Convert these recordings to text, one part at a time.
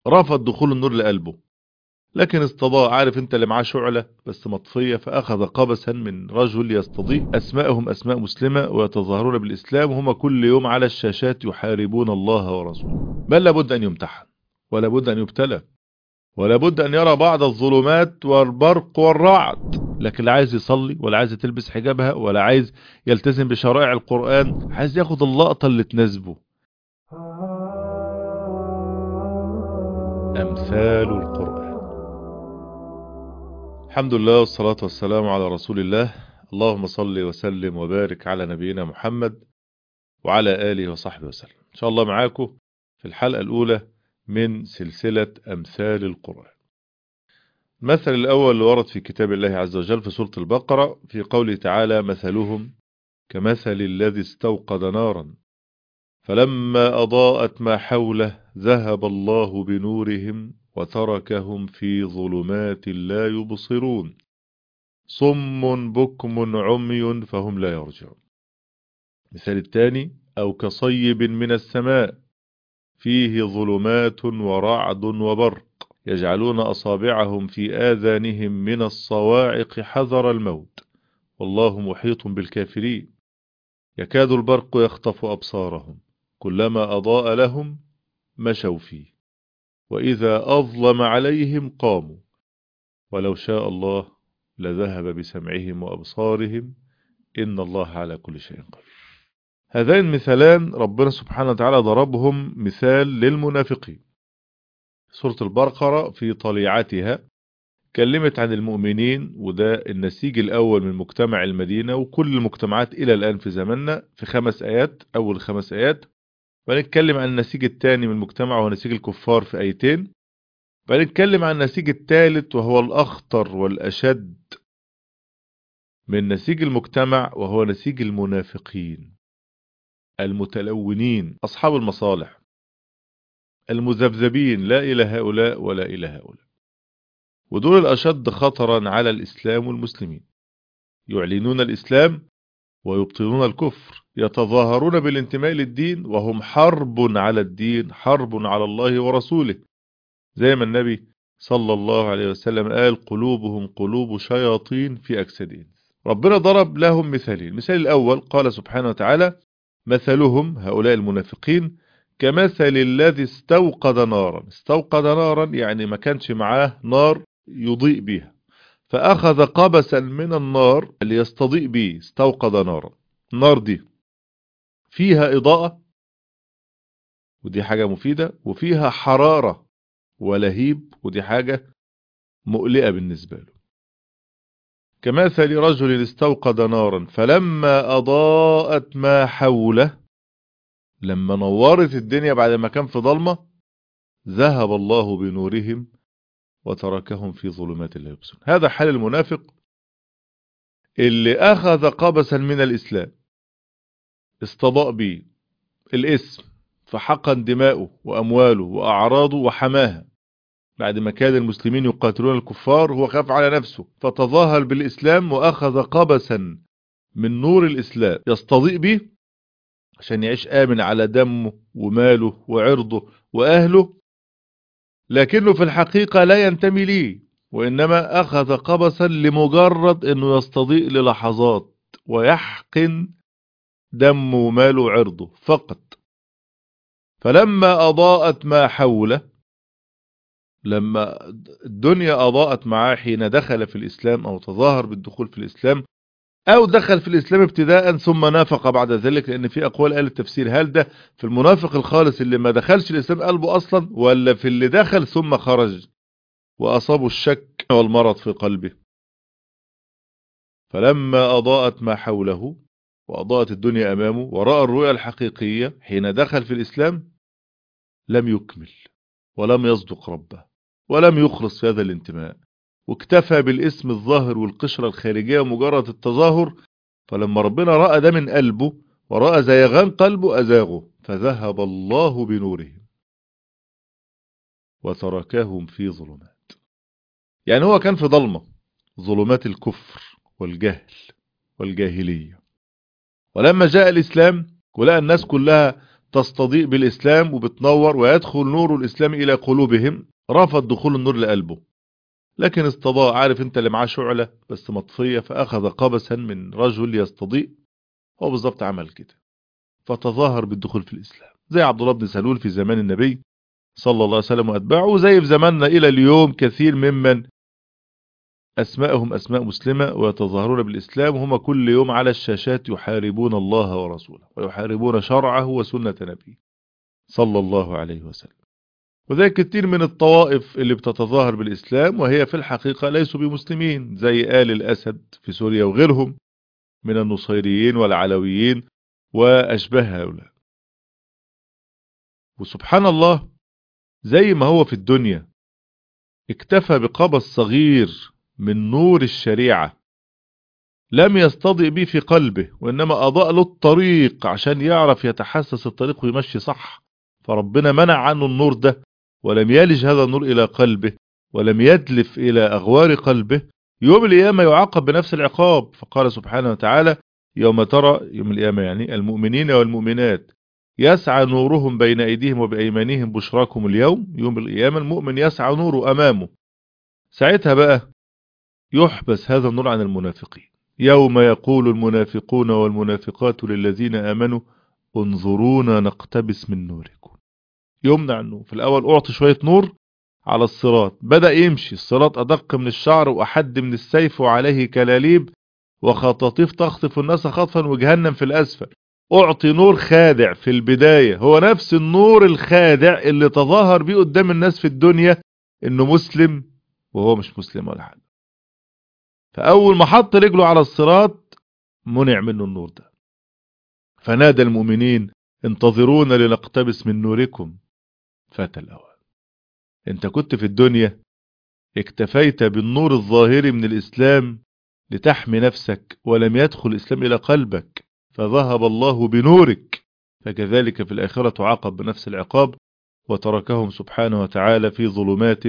رفض دخول النور لقلبه لكن استضاء عارف انت اللي معاه شعلة بس مطفية فأخذ قبسا من رجل يستضيء أسماءهم أسماء مسلمة ويتظاهرون بالإسلام وهم كل يوم على الشاشات يحاربون الله ورسوله بل لابد أن يمتحن ولا بد أن يبتلى ولا بد أن يرى بعض الظلمات والبرق والرعد لكن لا عايز يصلي ولا عايز تلبس حجابها ولا عايز يلتزم بشرائع القرآن عايز ياخد اللقطة اللي تناسبه أمثال القرآن الحمد لله والصلاة والسلام على رسول الله اللهم صل وسلم وبارك على نبينا محمد وعلى آله وصحبه وسلم إن شاء الله معاكم في الحلقة الأولى من سلسلة أمثال القرآن المثل الأول اللي ورد في كتاب الله عز وجل في سورة البقرة في قوله تعالى مثلهم كمثل الذي استوقد نارا فلما أضاءت ما حوله ذهب الله بنورهم وتركهم في ظلمات لا يبصرون صم بكم عمي فهم لا يرجعون مثال الثاني أو كصيب من السماء فيه ظلمات ورعد وبرق يجعلون أصابعهم في آذانهم من الصواعق حذر الموت والله محيط بالكافرين يكاد البرق يخطف أبصارهم كلما أضاء لهم مشوا فيه وإذا أظلم عليهم قاموا ولو شاء الله لذهب بسمعهم وأبصارهم إن الله على كل شيء قدير هذين المثالان ربنا سبحانه وتعالى ضربهم مثال للمنافقين سورة البقرة في طليعتها كلمت عن المؤمنين وده النسيج الأول من مجتمع المدينة وكل المجتمعات إلى الآن في زماننا في خمس آيات أول خمس آيات بنتكلم عن النسيج الثاني من المجتمع وهو نسيج الكفار في آيتين بنتكلم عن النسيج الثالث وهو الأخطر والأشد من نسيج المجتمع وهو نسيج المنافقين المتلونين أصحاب المصالح المذبذبين لا إلى هؤلاء ولا إلى هؤلاء ودول الأشد خطرا على الإسلام والمسلمين يعلنون الإسلام ويبطلون الكفر يتظاهرون بالانتماء للدين وهم حرب على الدين حرب على الله ورسوله زي ما النبي صلى الله عليه وسلم قال قلوبهم قلوب شياطين في أجسادهم ربنا ضرب لهم مثالين المثال الأول قال سبحانه وتعالى مثلهم هؤلاء المنافقين كمثل الذي استوقد نارا استوقد نارا يعني ما كانش معاه نار يضيء بها فأخذ قبسا من النار اللي يستضيء به استوقد نارا النار دي فيها إضاءة ودي حاجة مفيدة وفيها حرارة ولهيب ودي حاجة مقلقة بالنسبة له كمثل رجل استوقد نارا فلما أضاءت ما حوله لما نورت الدنيا بعد ما كان في ضلمة ذهب الله بنورهم وتركهم في ظلمات لا يبصرون هذا حال المنافق اللي أخذ قبسا من الإسلام استضاء به الاسم فحقن دماؤه وأمواله وأعراضه وحماها بعد ما كان المسلمين يقاتلون الكفار هو خاف على نفسه فتظاهر بالإسلام وأخذ قبسا من نور الإسلام يستضيء به عشان يعيش آمن على دمه وماله وعرضه وأهله لكنه في الحقيقة لا ينتمي ليه وإنما أخذ قبسا لمجرد أنه يستضيء للحظات ويحقن دمه وماله وعرضه فقط فلما أضاءت ما حوله لما الدنيا أضاءت معاه حين دخل في الإسلام أو تظاهر بالدخول في الإسلام أو دخل في الإسلام ابتداء ثم نافق بعد ذلك لأن في أقوال قال التفسير هل ده في المنافق الخالص اللي ما دخلش الإسلام قلبه أصلا ولا في اللي دخل ثم خرج وأصابه الشك والمرض في قلبه فلما أضاءت ما حوله وأضاءت الدنيا أمامه ورأى الرؤيا الحقيقية حين دخل في الإسلام لم يكمل ولم يصدق ربه ولم يخلص في هذا الانتماء واكتفى بالاسم الظاهر والقشرة الخارجية ومجرد التظاهر فلما ربنا رأى ده من قلبه ورأى زيغان قلبه أزاغه فذهب الله بنورهم وتركهم في ظلمات يعني هو كان في ظلمة ظلمات الكفر والجهل والجاهلية ولما جاء الإسلام ولقى الناس كلها تستضيء بالإسلام وبتنور ويدخل نور الإسلام إلى قلوبهم رفض دخول النور لقلبه لكن استضاء عارف انت اللي معاه شعلة بس مطفية فأخذ قبسا من رجل يستضيء هو بالظبط عمل كده فتظاهر بالدخول في الإسلام زي عبد الله بن سلول في زمان النبي صلى الله عليه وسلم وأتباعه وزي في زماننا إلى اليوم كثير ممن أسماءهم أسماء مسلمة ويتظاهرون بالإسلام هم كل يوم على الشاشات يحاربون الله ورسوله ويحاربون شرعه وسنة نبيه صلى الله عليه وسلم وذلك كثير من الطوائف اللي بتتظاهر بالإسلام وهي في الحقيقة ليسوا بمسلمين زي آل الأسد في سوريا وغيرهم من النصيريين والعلويين وأشباه هؤلاء وسبحان الله زي ما هو في الدنيا اكتفى بقبس صغير من نور الشريعة لم يستضئ به في قلبه وإنما أضاء له الطريق عشان يعرف يتحسس الطريق ويمشي صح فربنا منع عنه النور ده ولم يلج هذا النور إلى قلبه ولم يدلف إلى أغوار قلبه يوم القيامة يعاقب بنفس العقاب فقال سبحانه وتعالى يوم ترى يوم القيامة يعني المؤمنين والمؤمنات يسعى نورهم بين أيديهم وبأيمانهم بشراكم اليوم يوم القيامة المؤمن يسعى نوره أمامه ساعتها بقى يحبس هذا النور عن المنافقين يوم يقول المنافقون والمنافقات للذين آمنوا انظرونا نقتبس من نوركم يمنع النور في الأول أعطي شوية نور على الصراط بدأ يمشي الصراط أدق من الشعر وأحد من السيف وعليه كلاليب وخطاطيف تخطف الناس خطفا وجهنم في الأسفل أعطي نور خادع في البداية هو نفس النور الخادع اللي تظاهر بيه قدام الناس في الدنيا إنه مسلم وهو مش مسلم ولا حاجة فأول ما حط رجله على الصراط منع منه النور ده فنادى المؤمنين انتظرونا لنقتبس من نوركم فات الأوان انت كنت في الدنيا اكتفيت بالنور الظاهري من الإسلام لتحمي نفسك ولم يدخل الإسلام إلى قلبك فذهب الله بنورك فكذلك في الآخرة تعاقب بنفس العقاب وتركهم سبحانه وتعالى في ظلمات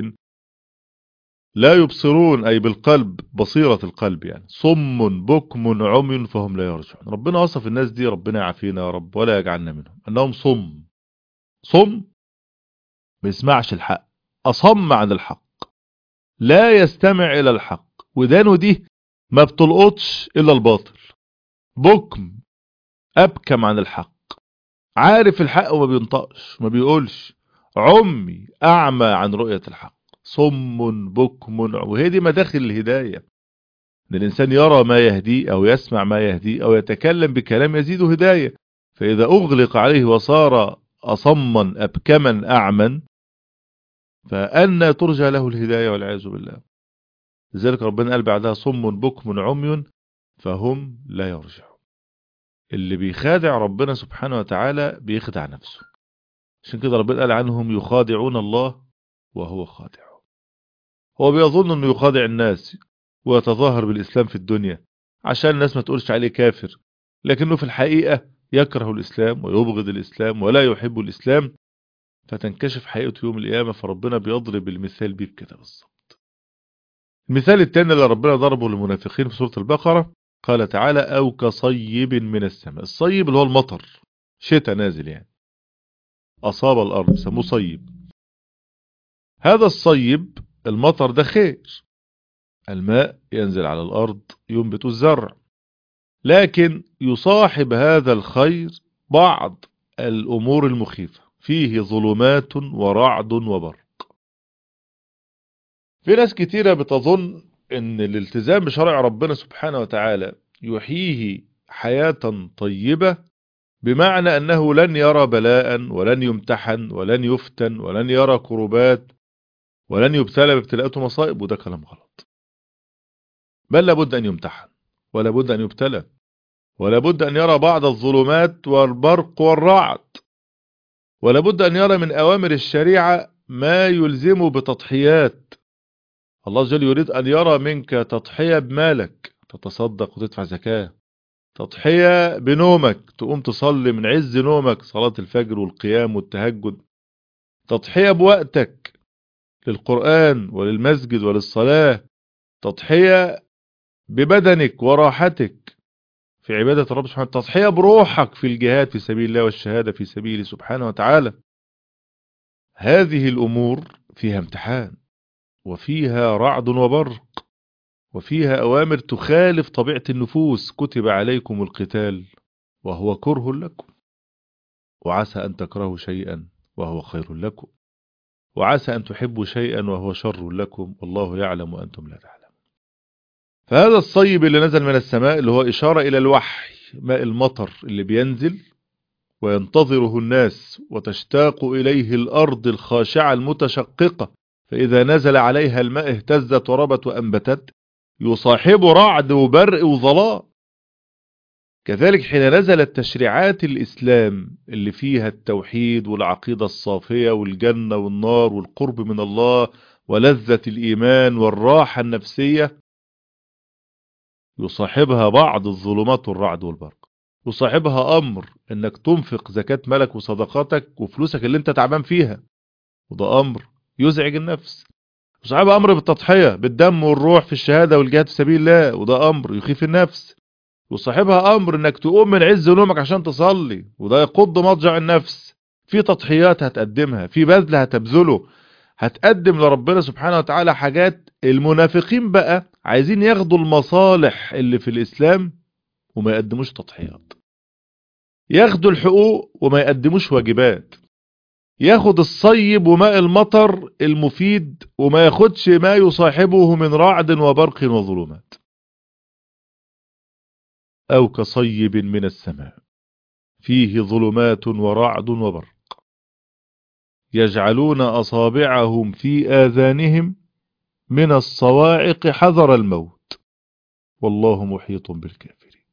لا يبصرون أي بالقلب بصيرة القلب يعني صم بكم عمي فهم لا يرجعون ربنا وصف الناس دي ربنا يعافينا يا رب ولا يجعلنا منهم أنهم صم صم ما يسمعش الحق أصم عن الحق لا يستمع إلى الحق ودانه دي ما بتلقطش إلا الباطل بكم أبكم عن الحق عارف الحق وما بينطقش ما بيقولش عمي أعمى عن رؤية الحق صم بكم وهي دي مداخل الهداية ان الانسان يرى ما يهديه او يسمع ما يهديه او يتكلم بكلام يزيده هداية فاذا اغلق عليه وصار اصما ابكما اعما فأنا ترجى له الهداية والعياذ بالله لذلك ربنا قال بعدها صم بكم عمي فهم لا يرجعون اللي بيخادع ربنا سبحانه وتعالى بيخدع نفسه عشان كده ربنا قال عنهم يخادعون الله وهو خادع هو بيظن انه يخادع الناس ويتظاهر بالاسلام في الدنيا عشان الناس ما تقولش عليه كافر لكنه في الحقيقة يكره الاسلام ويبغض الاسلام ولا يحب الاسلام فتنكشف حقيقته يوم القيامة فربنا بيضرب المثال بيه كده بالظبط المثال الثاني اللي ربنا ضربه للمنافقين في سورة البقرة قال تعالى أو كصيب من السماء الصيب اللي هو المطر شتاء نازل يعني أصاب الأرض سموه صيب هذا الصيب المطر ده خير الماء ينزل على الأرض ينبت الزرع لكن يصاحب هذا الخير بعض الأمور المخيفة فيه ظلمات ورعد وبرق في ناس كتيرة بتظن ان الالتزام بشرع ربنا سبحانه وتعالى يحييه حياة طيبة بمعنى أنه لن يرى بلاء ولن يمتحن ولن يفتن ولن يرى كربات ولن يبتلى بابتلاءات ومصائب وده كلام غلط بل لابد أن يمتحن ولا بد أن يبتلى ولا بد أن يرى بعض الظلمات والبرق والرعد ولا بد أن يرى من أوامر الشريعة ما يلزمه بتضحيات الله جل يريد أن يرى منك تضحية بمالك تتصدق وتدفع زكاة تضحية بنومك تقوم تصلي من عز نومك صلاة الفجر والقيام والتهجد تضحية بوقتك للقرآن وللمسجد وللصلاة تضحية ببدنك وراحتك في عبادة الرب سبحانه تضحية بروحك في الجهاد في سبيل الله والشهادة في سبيله سبحانه وتعالى هذه الأمور فيها امتحان وفيها رعد وبرق وفيها أوامر تخالف طبيعة النفوس كتب عليكم القتال وهو كره لكم وعسى أن تكرهوا شيئا وهو خير لكم وعسى أن تحبوا شيئا وهو شر لكم والله يعلم وأنتم لا تعلمون فهذا الصيب اللي نزل من السماء اللي هو إشارة إلى الوحي ماء المطر اللي بينزل وينتظره الناس وتشتاق إليه الأرض الخاشعة المتشققة فإذا نزل عليها الماء اهتزت وربت وأنبتت يصاحب رعد وبرق وظلام كذلك حين نزلت تشريعات الإسلام اللي فيها التوحيد والعقيدة الصافية والجنة والنار والقرب من الله ولذة الإيمان والراحة النفسية يصاحبها بعض الظلمات والرعد والبرق يصاحبها أمر أنك تنفق زكاة ملك وصدقاتك وفلوسك اللي انت تعبان فيها وده أمر يزعج النفس يصاحبها أمر بالتضحية بالدم والروح في الشهادة والجهاد في سبيل الله وده أمر يخيف النفس وصاحبها امر انك تقوم من عز نومك عشان تصلي وده يقض مضجع النفس في تضحيات هتقدمها في بذل هتبذله هتقدم لربنا سبحانه وتعالى حاجات المنافقين بقى عايزين ياخدوا المصالح اللي في الاسلام وما يقدموش تضحيات ياخدوا الحقوق وما يقدموش واجبات ياخد الصيب وماء المطر المفيد وما ياخدش ما يصاحبه من رعد وبرق وظلمات أو كصيب من السماء فيه ظلمات ورعد وبرق يجعلون أصابعهم في آذانهم من الصواعق حذر الموت والله محيط بالكافرين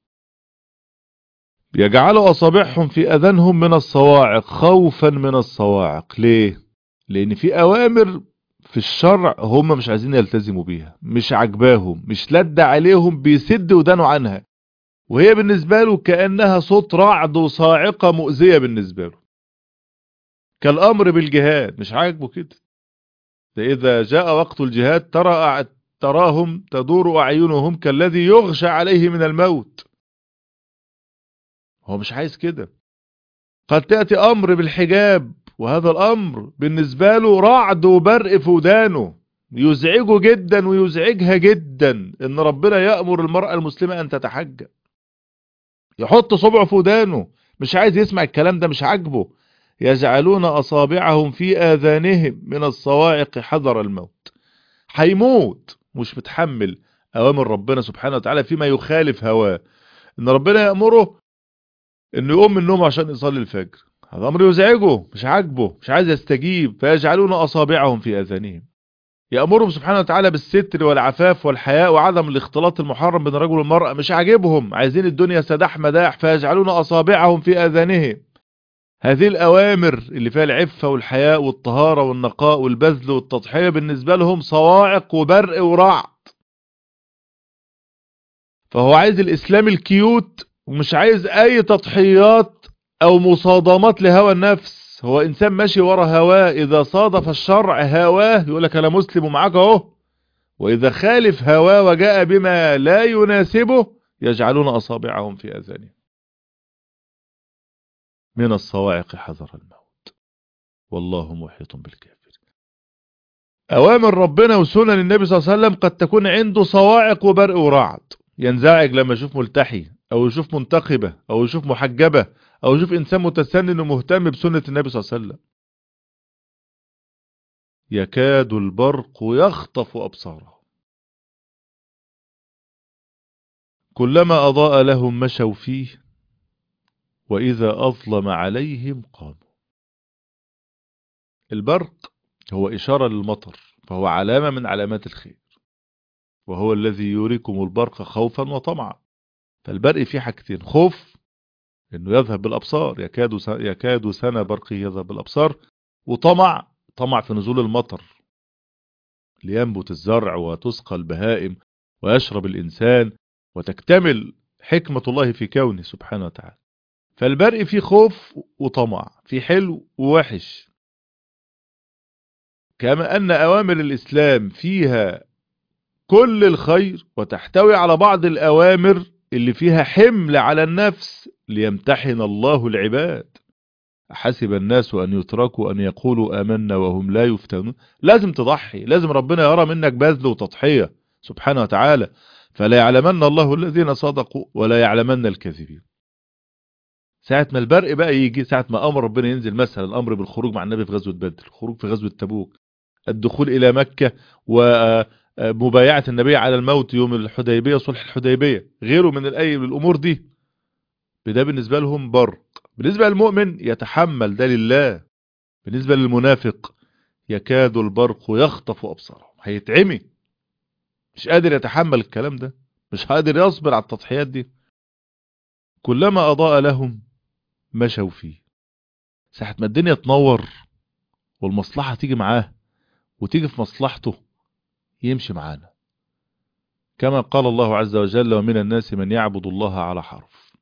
يجعلوا أصابعهم في أذانهم من الصواعق خوفا من الصواعق ليه؟ لأن في أوامر في الشرع هم مش عايزين يلتزموا بيها مش عجباهم مش لد عليهم بيسد ودانوا عنها وهي بالنسبة له كأنها صوت رعد وصاعقة مؤذية بالنسبة له كالأمر بالجهاد مش عاجبه كده فإذا جاء وقت الجهاد ترى تراهم تدور أعينهم كالذي يغشى عليه من الموت هو مش عايز كده قد تأتي أمر بالحجاب وهذا الأمر بالنسبة له رعد وبرق في ودانه يزعجه جدا ويزعجها جدا ان ربنا يأمر المرأة المسلمة ان تتحجب يحط صبعه في ودانه مش عايز يسمع الكلام ده مش عاجبه يجعلون أصابعهم في آذانهم من الصواعق حذر الموت هيموت مش متحمل أوامر ربنا سبحانه وتعالى فيما يخالف هواه إن ربنا يأمره إنه يقوم من النوم عشان يصلي الفجر هذا أمر يزعجه مش عاجبه مش عايز يستجيب فيجعلون أصابعهم في آذانهم يأمرهم سبحانه وتعالى بالستر والعفاف والحياء وعدم الاختلاط المحرم بين الرجل والمرأة مش عاجبهم عايزين الدنيا سداح مداح فيجعلون أصابعهم في آذانهم هذه الأوامر اللي فيها العفة والحياء والطهارة والنقاء والبذل والتضحية بالنسبة لهم صواعق وبرق ورعد فهو عايز الإسلام الكيوت ومش عايز أي تضحيات أو مصادمات لهوى النفس هو إنسان ماشي ورا هواه إذا صادف الشرع هواه يقول لك أنا مسلم ومعاك أهو وإذا خالف هواه وجاء بما لا يناسبه يجعلون أصابعهم في أذانهم من الصواعق حذر الموت والله محيط بالكافر أوامر ربنا وسنن النبي صلى الله عليه وسلم قد تكون عنده صواعق وبرق ورعد ينزعج لما يشوف ملتحي أو يشوف منتقبة أو يشوف محجبة أو يشوف إنسان متسنن ومهتم بسنة النبي صلى الله عليه وسلم يكاد البرق يخطف أبصارهم كلما أضاء لهم مشوا فيه وإذا أظلم عليهم قاموا البرق هو إشارة للمطر فهو علامة من علامات الخير وهو الذي يوريكم البرق خوفا وطمعا فالبرق فيه حاجتين خوف انه يذهب بالابصار يكاد يكاد سنة برقه يذهب بالابصار وطمع طمع في نزول المطر لينبت الزرع وتسقى البهائم ويشرب الانسان وتكتمل حكمة الله في كونه سبحانه وتعالى فالبرق فيه خوف وطمع في حلو ووحش كما أن أوامر الإسلام فيها كل الخير وتحتوي على بعض الأوامر اللي فيها حمل على النفس ليمتحن الله العباد حسب الناس أن يتركوا أن يقولوا آمنا وهم لا يفتنون لازم تضحي لازم ربنا يرى منك بذل وتضحية سبحانه وتعالى فلا يعلمن الله الذين صدقوا ولا يعلمن الكاذبين ساعة ما البرق بقى يجي ساعة ما أمر ربنا ينزل مثلا الأمر بالخروج مع النبي في غزوة بدر الخروج في غزوة تبوك الدخول إلى مكة ومبايعة النبي على الموت يوم الحديبية صلح الحديبية غيره من الأي الأمور دي ده بالنسبة لهم برق بالنسبة للمؤمن يتحمل ده لله بالنسبة للمنافق يكاد البرق يخطف أبصارهم هيتعمي مش قادر يتحمل الكلام ده مش قادر يصبر على التضحيات دي كلما أضاء لهم مشوا فيه ساعة ما الدنيا تنور والمصلحة تيجي معاه وتيجي في مصلحته يمشي معانا كما قال الله عز وجل ومن الناس من يعبد الله على حرف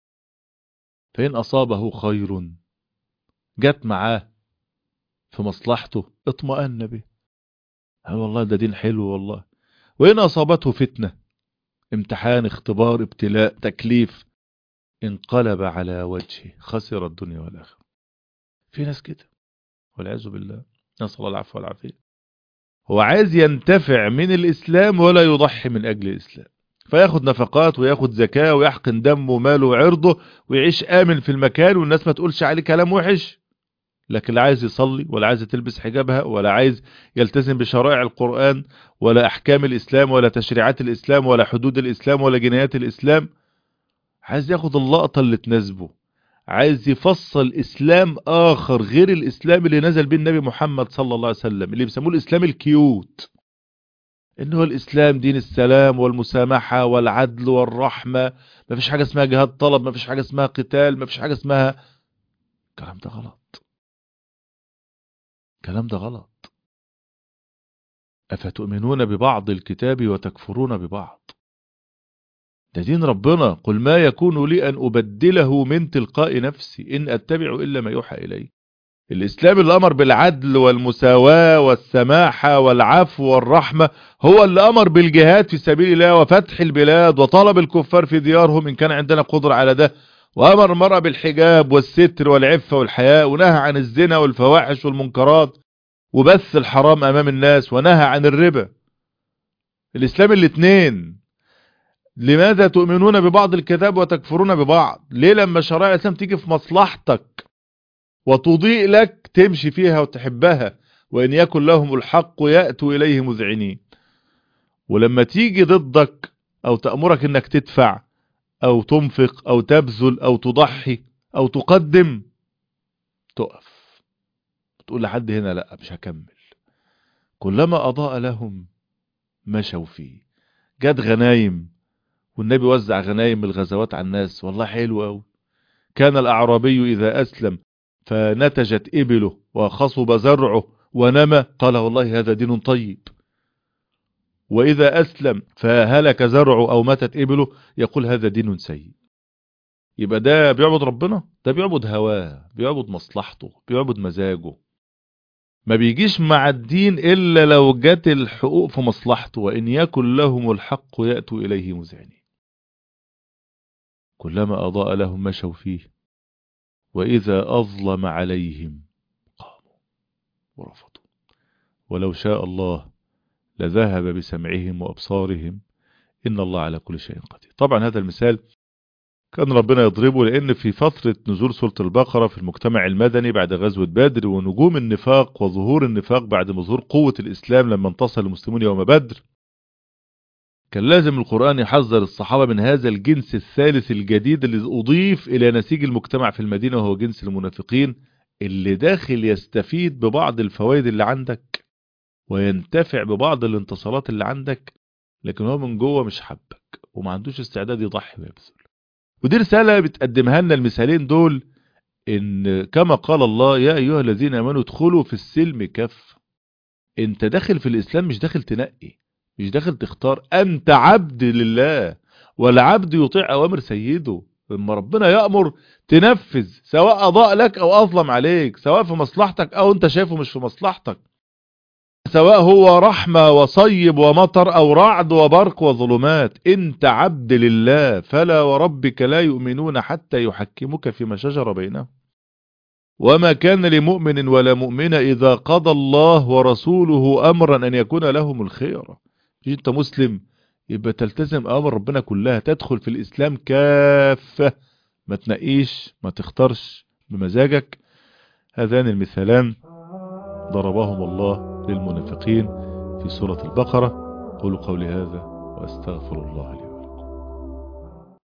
فإن أصابه خير جت معاه في مصلحته اطمأن به قال والله ده دين حلو والله وإن أصابته فتنة امتحان اختبار ابتلاء تكليف انقلب على وجهه خسر الدنيا والآخرة في ناس كده والعياذ بالله نسأل الله العفو والعافية هو عايز ينتفع من الإسلام ولا يضحي من أجل الإسلام فياخد نفقات وياخد زكاة ويحقن دمه وماله وعرضه ويعيش آمن في المكان والناس ما تقولش عليه كلام وحش لكن لا عايز يصلي ولا عايز تلبس حجابها ولا عايز يلتزم بشرائع القرآن ولا أحكام الإسلام ولا تشريعات الإسلام ولا حدود الإسلام ولا جنايات الإسلام عايز ياخد اللقطة اللي تناسبه عايز يفصل إسلام آخر غير الإسلام اللي نزل به النبي محمد صلى الله عليه وسلم اللي بيسموه الإسلام الكيوت إن هو الإسلام دين السلام والمسامحة والعدل والرحمة ما فيش حاجة اسمها جهاد طلب ما فيش حاجة اسمها قتال ما فيش حاجة اسمها الكلام ده غلط الكلام ده غلط أفتؤمنون ببعض الكتاب وتكفرون ببعض ده دين ربنا قل ما يكون لي أن أبدله من تلقاء نفسي إن أتبع إلا ما يوحى إلي الإسلام اللي أمر بالعدل والمساواة والسماحة والعفو والرحمة هو اللي أمر بالجهاد في سبيل الله وفتح البلاد وطلب الكفار في ديارهم إن كان عندنا قدرة على ده وأمر المرأة بالحجاب والستر والعفة والحياء ونهى عن الزنا والفواحش والمنكرات وبث الحرام أمام الناس ونهى عن الربا الإسلام الاثنين لماذا تؤمنون ببعض الكتاب وتكفرون ببعض ليه لما شرائع الإسلام تيجي في مصلحتك وتضيء لك تمشي فيها وتحبها وإن يكن لهم الحق يأتوا إليه مذعنين ولما تيجي ضدك أو تأمرك أنك تدفع أو تنفق أو تبذل أو تضحي أو تقدم تقف تقول لحد هنا لا مش هكمل كلما أضاء لهم مشوا فيه جت غنايم والنبي وزع غنايم الغزوات على الناس والله حلو قوي كان الأعرابي إذا أسلم فنتجت إبله وخصب زرعه ونمى قال والله هذا دين طيب وإذا أسلم فهلك زرعه أو ماتت إبله يقول هذا دين سيء يبقى ده بيعبد ربنا ده بيعبد هواه بيعبد مصلحته بيعبد مزاجه ما بيجيش مع الدين إلا لو جت الحقوق في مصلحته وإن يكن لهم الحق يأتوا إليه مذعنين كلما أضاء لهم مشوا فيه وإذا أظلم عليهم قاموا ورفضوا ولو شاء الله لذهب بسمعهم وأبصارهم إن الله على كل شيء قدير طبعا هذا المثال كان ربنا يضربه لأن في فترة نزول سورة البقرة في المجتمع المدني بعد غزوة بدر ونجوم النفاق وظهور النفاق بعد ظهور قوة الإسلام لما انتصر المسلمون يوم بدر كان لازم القرآن يحذر الصحابة من هذا الجنس الثالث الجديد اللي أضيف إلى نسيج المجتمع في المدينة وهو جنس المنافقين اللي داخل يستفيد ببعض الفوائد اللي عندك وينتفع ببعض الانتصارات اللي عندك لكن هو من جوه مش حبك وما عندوش استعداد يضحي ويبذل ودي رسالة بتقدمها لنا المثالين دول ان كما قال الله يا ايها الذين امنوا ادخلوا في السلم كف انت داخل في الاسلام مش داخل تنقي مش داخل تختار انت عبد لله والعبد يطيع اوامر سيده لما ربنا يأمر تنفذ سواء اضاء لك او اظلم عليك سواء في مصلحتك او انت شايفه مش في مصلحتك سواء هو رحمة وصيب ومطر أو رعد وبرق وظلمات انت عبد لله فلا وربك لا يؤمنون حتى يحكمك فيما شجر بينهم وما كان لمؤمن ولا مؤمنة إذا قضى الله ورسوله أمرا أن يكون لهم الخير انت مسلم يبقى تلتزم أمر ربنا كلها تدخل في الإسلام كافة ما تنقيش ما تختارش بمزاجك هذان المثالان ضربهم الله للمنافقين في سورة البقرة قولوا قولي هذا وأستغفر الله لي